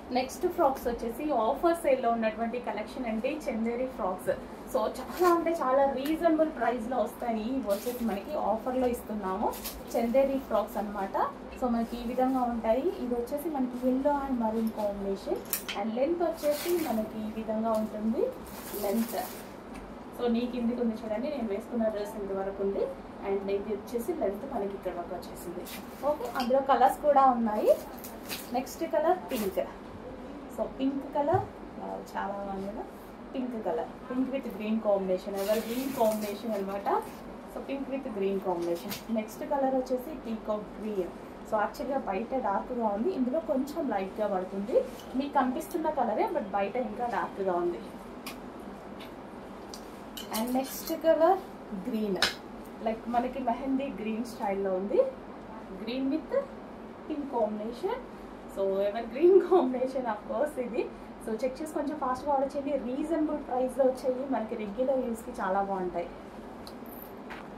next frocks వచ్చేసి offer సేల్లో ఉన్నటువంటి కలెక్షన్ అంటే చందేరి ఫ్రాక్స్ సో చాలా అంటే చాలా రీజనబుల్ ప్రైస్లో వస్తాయి ఇవి వచ్చేసి మనకి ఆఫర్లో ఇస్తున్నాము చందేరి ఫ్రాక్స్ అన్నమాట సో మనకి ఈ విధంగా ఉంటాయి ఇది వచ్చేసి మనకి yellow and maroon combination and length వచ్చేసి మనకి ఈ విధంగా ఉంటుంది లెంత్ సో నీ కిందికి ఉంది చూడండి నేను వేసుకున్న డ్రెస్ ఇంత వరకు ఉంది అండ్ ఇది వచ్చేసి లెంత్ మనకి ఇక్కడ వరకు వచ్చేసింది ఓకే అందులో కలర్స్ కూడా ఉన్నాయి next colour pink so pink colour చాలా బాగుంది కదా pink colour pink with green combination evergreen combination అనమాట so pink with green combination next colour వచ్చేసి పీకాక్ గ్రీన్ సో యాక్చువల్గా బయట డార్క్గా ఉంది ఇందులో కొంచెం లైట్గా పడుతుంది మీకు కనిపిస్తున్న కలరే బట్ బయట ఇంకా డార్క్గా ఉంది and next colour green like మనకి మెహందీ గ్రీన్ స్టైల్లో ఉంది green with pink combination so evergreen combination of course ఇది సో చెక్ చేసి కొంచెం ఫాస్ట్గా ఆర్డర్ చేయండి రీజనబుల్ ప్రైస్లో వచ్చాయి మనకి రెగ్యులర్ యూస్కి చాలా బాగుంటాయి